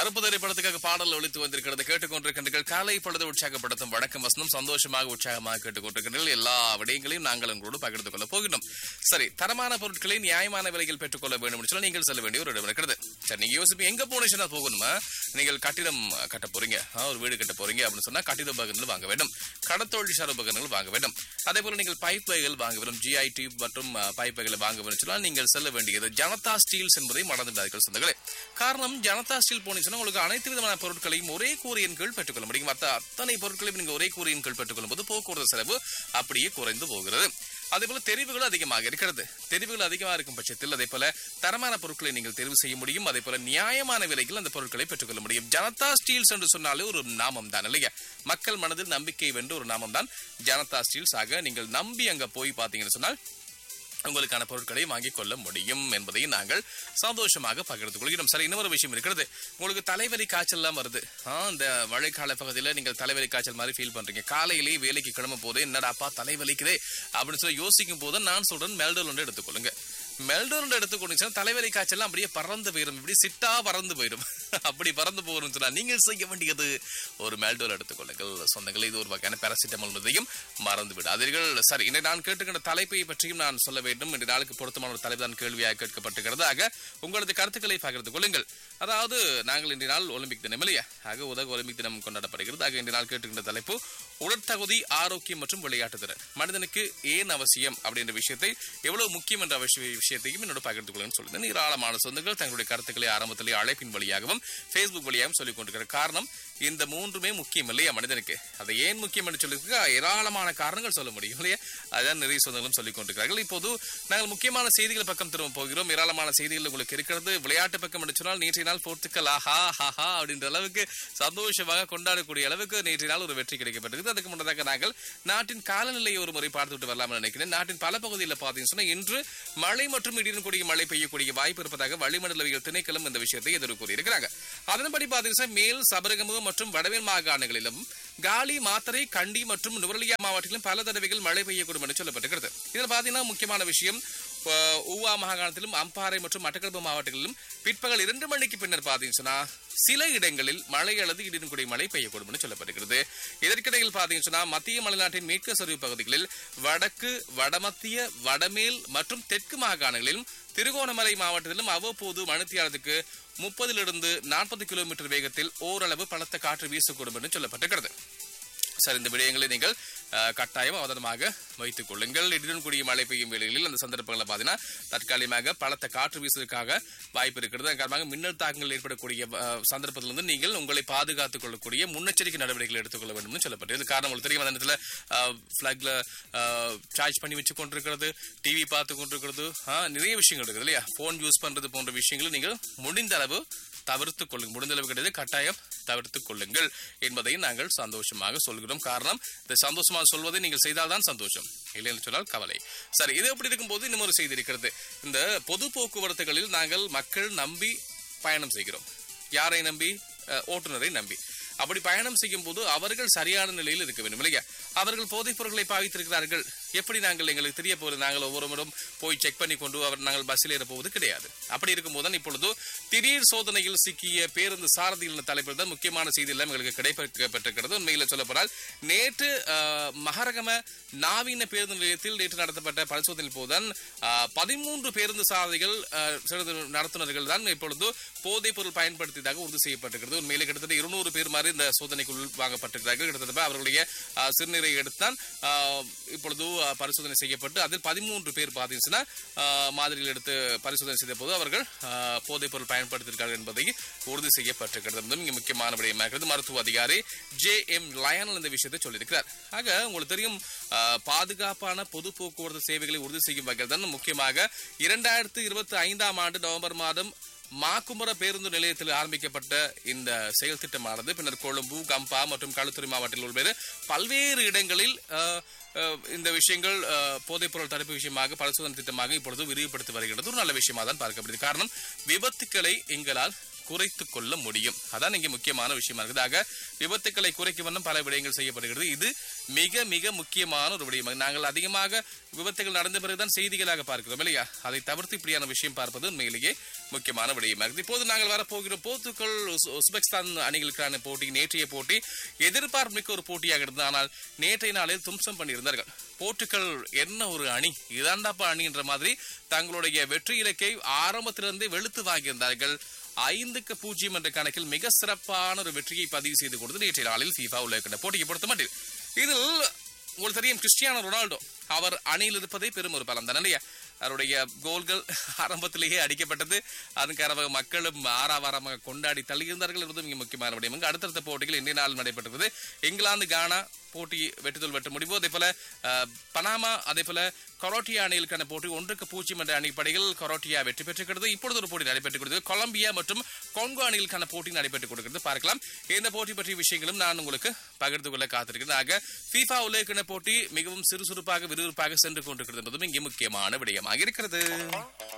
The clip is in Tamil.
கருப்பு திரைப்படத்துக்காக பாடல் ஒழித்து வந்திருக்கிறது கேட்டுக்கொண்டிருக்கின்றீர்கள் காலை பொழுது உற்சாகப்படுத்தும் வணக்கம் வசனம் சந்தோஷமாக உற்சாகமாக கேட்டுக்கொண்டிருக்கின்றீர்கள் எல்லா விடயங்களையும் நாங்கள் உங்களோடு பகிர்ந்து கொள்ள போகிறோம் சரி தரமான பொருட்களை நியாயமான விலையில் பெற்றுக்கொள்ள வேண்டும் என்று சொல்லி நீங்கள் செல்ல வேண்டிய ஒரு இடம் இருக்கிறது சரி நீங்க யோசிப்பீங்க எங்க போனீங்கன்னா போகணுமா நீங்கள் கட்டிடம் கட்ட போறீங்க ஆ, ஒரு வீடு கட்ட போறீங்க அப்படின்னு சொன்னா கட்டிட உபகரணங்கள் வாங்க வேண்டும் கடத்தொழில் சார் உபகரணங்கள் வாங்க வேண்டும் அதே போல நீங்கள் பைப் வகைகள் வாங்க வேண்டும் ஜிஐ டியூப் மற்றும் அஹ், பைப் வகைகளை வாங்க வேண்டும் சொன்னால் நீங்கள் செல்ல வேண்டியது ஜனதா ஸ்டீல்ஸ் என்பதை மறந்து விடாதீர்கள் சொந்தங்களே காரணம் ஜனதா ஸ்டீல் போனீங்கன்னா உங்களுக்கு அனைத்து விதமான பொருட்களையும் ஒரே கூறியின் கீழ் பெற்றுக்கொள்ள முடியும் மற்ற அத்தனை பொருட்களையும் நீங்க ஒரே கூறியின் கீழ் பெற்றுக்கொள்ளும் போது போக்குவரத்து செலவு அப்படியே குறைந்து போகிறது அதே போல தெரிவுகள் அதிகமாக இருக்கிறது தெரிவுகள் அதிகமாக இருக்கும் பட்சத்தில் அதே போல தரமான பொருட்களை நீங்கள் தெரிவு செய்ய முடியும் அதே போல நியாயமான விலையில் அந்த பொருட்களை பெற்றுக்கொள்ள முடியும் ஜனதா ஸ்டீல்ஸ் என்று சொன்னாலே ஒரு நாமம் தான் இல்லையா மக்கள் மனதில் நம்பிக்கை வென்ற ஒரு நாமம் தான் ஜனதா ஸ்டீல்ஸ் ஆக நீங்கள் நம்பி அங்க போய் பார்த்தீங்கன்னு சொன்னால் உங்களுக்கான பொருட்களை வாங்கிக் கொள்ள முடியும் என்பதையும் நாங்கள் சந்தோஷமாக பகிர்ந்து கொள்கிறோம் சரி இன்னொரு விஷயம் இருக்கிறது உங்களுக்கு தலைவலி காய்ச்சல் எல்லாம் வருது ஆ, இந்த மழைக்கால பகுதியில் நீங்கள் தலைவலி காய்ச்சல் மாதிரி ஃபீல் பண்றீங்க காலையிலேயே வேலைக்கு கிளம்ப போது என்னடாப்பா தலைவலிக்குதே அப்படின்னு சொல்லி யோசிக்கும் போது நான் சொல்றேன் மெல்டோல் ஒன்று எடுத்துக்கொள்ளுங்க மெல்டோல் எடுத்துக்கொண்டீங்கன்னா தலைவலி காய்ச்சல் அப்படியே பறந்து போயிடும் இப்படி சிட்டா பறந்து போயிடும் அப்படி பறந்து போகணும்னு சொன்னா நீங்கள் செய்ய வேண்டியது ஒரு மெல்டோல் எடுத்துக்கொள்ளுங்கள் சொந்தங்கள் இது ஒரு வகையான பேராசிட்டமால் என்பதையும் மறந்து விடாதீர்கள் சரி இன்று நான் கேட்டுக்கின்ற தலைப்பை பற்றியும் நான் சொல்ல வேண்டும் இன்று நாளுக்கு பொருத்தமான ஒரு தலைப்பு தான் கேள்வியாக கேட்கப்பட்டிருக்கிறது ஆக உங்களது கருத்துக்களை பகிர்ந்து கொள்ளுங்கள் அதாவது நாங்கள் இன்றைய நாள் ஒலிம்பிக் தினம் இல்லையா ஆக உலக ஒலிம்பிக் தினம் கொண்டாடப்படுகிறது ஆக இன்றைய நாள் கேட்டுக்கின்ற தலைப்பு உடற்தகுதி ஆரோக்கியம் மற்றும் விளையாட்டு திறன் மனிதனுக்கு ஏன் அவசியம் அப்படின்ற விஷயத்தை எவ்வளவு முக்கியம் என்ற விஷய- விஷயத்தையும் என்னோட பகிர்ந்து கொள்ளுன்னு சொல்லுங்கள் ஏராளமான சொந்தங்கள் தங்களுடைய கருத்துக்களை ஆரம்பத்திலே அழைப்பின் வழியாகவும் ஃபேஸ்புக் வழியாகவும் சொல்லிக் கொண்டிருக்கிற காரணம் இந்த மூன்றுமே முக்கியம் இல்லையா மனிதனுக்கு அதை ஏன் முக்கியம் என்று சொல்லி ஏராளமான காரணங்கள் சொல்ல முடியும் இல்லையா அதான் நிறைய சொந்தங்களும் சொல்லிக் கொண்டிருக்கிறார்கள் இப்போது நாங்கள் முக்கியமான செய்திகள் பக்கம் திரும்ப போகிறோம் ஏராளமான செய்திகள் உங்களுக்கு இருக்கிறது விளையாட்டு பக்கம் என்று சொன்னால் நேற்றைய நாள் போர்த்துக்கல் ஆஹா ஹாஹா அப்படின்ற அளவுக்கு சந்தோஷமாக கொண்டாடக்கூடிய அளவுக்கு நேற்றைய நாள் ஒரு வெற்றி கிடைக்கப்பட்டிருக்குது அதுக்கு முன்னதாக நாங்கள் நாட்டின் காலநிலையை ஒரு முறை பார்த்து விட்டு வரலாம்னு நினைக்கிறேன் நாட்டின் பல பகுதியில் பார்த்தீங்கன்னு சொன்னா இன்று மழை மற்றும் இடியுடன் கூடிய மழை பெய்யக்கூடிய வாய்ப்பு இருப்பதாக வளிமண்டலவியல் திணைக்களம் இந்த விஷயத்தை எதிர்ப்பு கூறியிருக்கிறாங்க அதன்படி பார்த்தீங்கன்னா மேல் சபரகமு மற்றும் வடமேல் மாகாணங்களிலும் காலி மாத்தரை கண்டி மற்றும் நுவரலியா மாவட்டத்திலும் பல தடவைகள் மழை பெய்யக்கூடும் என்று சொல்லப்பட்டிருக்கிறது இதில் பார்த்தீங்கன்னா முக்கியமான விஷயம் அஹ், ஊவா மாகாணத்திலும் அம்பாறை மற்றும் மட்டக்களப்பு மாவட்டங்களிலும் பிற்பகல் இரண்டு மணிக்கு பின்னர் பார்த்தீங்கன்னா சில இடங்களில் மழை அல்லது இடியுடன் கூடிய மழை பெய்யக்கூடும் என்று சொல்லப்பட்டிருக்கிறது இதற்கிடையில் பார்த்தீங்கன்னு சொன்னா மத்திய மலைநாட்டின் மேற்கு சரிவு பகுதிகளில் வடக்கு வடமத்திய வடமேல் மற்றும் தெற்கு மாகாணங்களிலும் திருகோணமலை மாவட்டத்திலும் அவ்வப்போது மணித்தியாலத்துக்கு முப்பதிலிருந்து நாற்பது கிலோமீட்டர் வேகத்தில் ஓரளவு பலத்த காற்று வீசக்கூடும் என்று சொல்லப்பட்டிருக்கிறது சரி இந்த விடயங்களை நீங்கள் அஹ், கட்டாயம் அவதானமாக வைத்துக் கொள்ளுங்கள் இடியுடன் கூடிய மழை பெய்யும் வேளைகளில் அந்த சந்தர்ப்பங்களை பார்த்தீங்கன்னா தற்காலிகமாக பலத்த காற்று வீசுவதற்காக வாய்ப்பு இருக்கிறது அதன் காரணமாக மின்னல் தாக்கங்கள் ஏற்படக்கூடிய அஹ், சந்தர்ப்பத்திலிருந்து நீங்கள் உங்களை பாதுகாத்துக் கொள்ளக்கூடிய முன்னெச்சரிக்கை நடவடிக்கைகள் எடுத்துக்கொள்ள வேண்டும் என்று சொல்லப்பட்டது இது காரணம் உங்களுக்கு தெரியும் அந்த நேரத்தில் ஃபிளாக்ல சார்ஜ் பண்ணி வச்சு கொண்டிருக்கிறது டிவி பார்த்து கொண்டிருக்கிறது ஆஹ், நிறைய விஷயங்கள் இருக்குது இல்லையா போன் யூஸ் பண்றது போன்ற விஷயங்களை நீங்கள் முடிந்த அளவு தவிர்த்துக் கொள்ளுங்கள் முடிந்த அளவு கிடையாது கட்டாயம் தவிர்த்துக் கொள்ளுங்கள் என்பதையும் நாங்கள் சந்தோஷமாக சொல்கிறோம் காரணம் இந்த சந்தோஷமாக சொல்வதை நீங்கள் செய்தால்தான் சந்தோஷம் இல்லைன்னு சொன்னால் கவலை சரி இது எப்படி இருக்கும்போது இன்னும் ஒரு செய்தி இருக்கிறது இந்த பொது போக்குவரத்துகளில் நாங்கள் மக்கள் நம்பி பயணம் செய்கிறோம் யாரை நம்பி அஹ், ஓட்டுநரை நம்பி அப்படி பயணம் செய்யும் போது அவர்கள் சரியான நிலையில் இருக்க வேண்டும் இல்லையா அவர்கள் போதைப் பொருட்களை பாவித்திருக்கிறார்கள் எப்படி நாங்கள் எங்களுக்கு தெரிய போகிறது நாங்கள் ஒவ்வொரு முறை போய் செக் பண்ணி கொண்டு அவர் நாங்கள் பஸ்ஸில் ஏற போவது கிடையாது அப்படி இருக்கும்போது தான் இப்பொழுது திடீர் சோதனையில் சிக்கிய பேருந்து சாரதிகள் என்ற தலைப்பில் தான் முக்கியமான செய்தி எல்லாம் எங்களுக்கு கிடைக்கப்பட்டிருக்கிறது உண்மையில் சொல்லப்போனால் நேற்று அஹ், மகரகம நாவீன பேருந்து நிலையத்தில் நேற்று நடத்தப்பட்ட பரிசோதனையில் போதுதான் பதிமூன்று பேருந்து சாரதிகள் அஹ், சிறிது நடத்துனர்கள் தான் இப்பொழுது போதைப் பொருள் பயன்படுத்தியதாக உறுதி செய்யப்பட்டிருக்கிறது உண்மையிலே கிட்டத்தட்ட இருநூறு பேர் மாதிரி இந்த சோதனைக்குள் வாங்கப்பட்டிருக்கிறார்கள் கிட்டத்தட்ட அவர்களுடைய அஹ், சிறுநீரை எடுத்தான் அஹ், இப்பொழுது அஹ், பரிசோதனை செய்யப்பட்டு அதில் பதிமூன்று பேர் பார்த்தீங்கன்னா அஹ், மாதிரியில் எடுத்து பரிசோதனை செய்த போது அவர்கள் அஹ், போதைப் பொருள் பயன்படுத்தியிருக்கார்கள் என்பதை உறுதி செய்யப்பட்டிருக்கிறது என்பதும் இங்கு முக்கியமான விடயமாக இருக்கிறது மருத்துவ அதிகாரி ஜே எம் லயனல் இந்த விஷயத்தை சொல்லியிருக்கிறார் ஆக உங்களுக்கு தெரியும் அஹ், பாதுகாப்பான பொது போக்குவரத்து சேவைகளை உறுதி செய்யும் வகையில் தான் முக்கியமாக இரண்டாயிரத்து இருபத்தி ஐந்தாம் ஆண்டு நவம்பர் மாதம் மாக்குமர பேருந்து நிலையத்தில் ஆரம்பிக்கப்பட்ட இந்த செயல் திட்டமானது பின்னர் கொழும்பு கம்பா மற்றும் களுத்துறை மாவட்டத்தில் உள்ள பல்வேறு இடங்களில் அஹ், அஹ், இந்த விஷயங்கள் அஹ், போதைப்பொருள் தடுப்பு விஷயமாக பரிசோதனை திட்டமாக இப்பொழுது விரிவுபடுத்தி வருகிறது ஒரு நல்ல விஷயமா தான் பார்க்கப்படுது காரணம் விபத்துக்களை எங்களால் குறைத்து கொள்ள முடியும் அதான் இங்க முக்கியமான விஷயமா இருக்குது ஆக விபத்துக்களை குறைக்கும் வண்ணம் பல விடயங்கள் செய்யப்படுகிறது இது மிக மிக முக்கியமான ஒரு விடயம் நாங்கள் அதிகமாக விபத்துகள் நடந்த பிறகுதான் செய்திகளாக பார்க்கிறோம் இல்லையா அதை தவிர்த்து இப்படியான விஷயம் பார்ப்பது உண்மையிலேயே முக்கியமான விடயமா இருக்குது இப்போது நாங்கள் வரப்போகிறோம் போர்த்துக்கல் உஸ்- உஸ்பெகிஸ்தான் அணிகளுக்கான போட்டி நேற்றைய போட்டி எதிர்பார்ப்பு மிக்க ஒரு போட்டியாக இருந்தது ஆனால் நேற்றைய நாளில் தும்சம் பண்ணியிருந்தார்கள் போர்த்துக்கல் என்ன ஒரு அணி இதாண்டாப்பா அணி என்ற மாதிரி தங்களுடைய வெற்றி இலக்கை ஆரம்பத்திலிருந்தே வெளுத்து வாங்கியிருந்தார்கள் ஐந்துக்கு பூஜ்ஜியம் என்ற கணக்கில் மிக சிறப்பான ஒரு வெற்றியை பதிவு செய்து கொடுத்து நேற்றைய நாளில் FIFA உலக போட்டியை பொறுத்த மட்டும் இதில் உங்களுக்கு தெரியும் கிறிஸ்டியானோ ரொனால்டோ அவர் அணியில் இருப்பதே பெரும் ஒரு பலம் தான் இல்லையா அவருடைய கோல்கள் ஆரம்பத்திலேயே அடிக்கப்பட்டது அதுக்காக மக்களும் ஆறாவாரமாக கொண்டாடி தள்ளியிருந்தார்கள் என்பதும் மிக முக்கியமான விடயம் இங்கு அடுத்தடுத்த போட்டிகள் இன்றைய நாள் நடைபெற்றது இங்கிலாந்து கானா போட்டி வெற்றிதோல் வெற்ற முடிவு அதே போல அஹ், பனாமா அதே போல கொரோட்டியா அணிகளுக்கான போட்டி ஒன்றுக்கு பூஜ்ஜியம் என்ற அடிப்படையில் கொரோட்டியா வெற்றி பெற்றிருக்கிறது இப்பொழுது ஒரு போட்டி நடைபெற்றுக் கொடுக்கிறது கொலம்பியா மற்றும் கொங்கோ அணிகளுக்கான போட்டி நடைபெற்றுக் கொடுக்கிறது பார்க்கலாம் இந்த போட்டி பற்றிய விஷயங்களும் நான் உங்களுக்கு பகிர்ந்து கொள்ள காத்திருக்கிறேன் ஆக FIFA உலகக்கிண போட்டி மிகவும் சுறுசுறுப்பாக விறுவிறுப்பாக சென்று கொண்டிருக்கிறது என்பதும் இங்கே முக்கியமான விடயமாக இருக்கிறது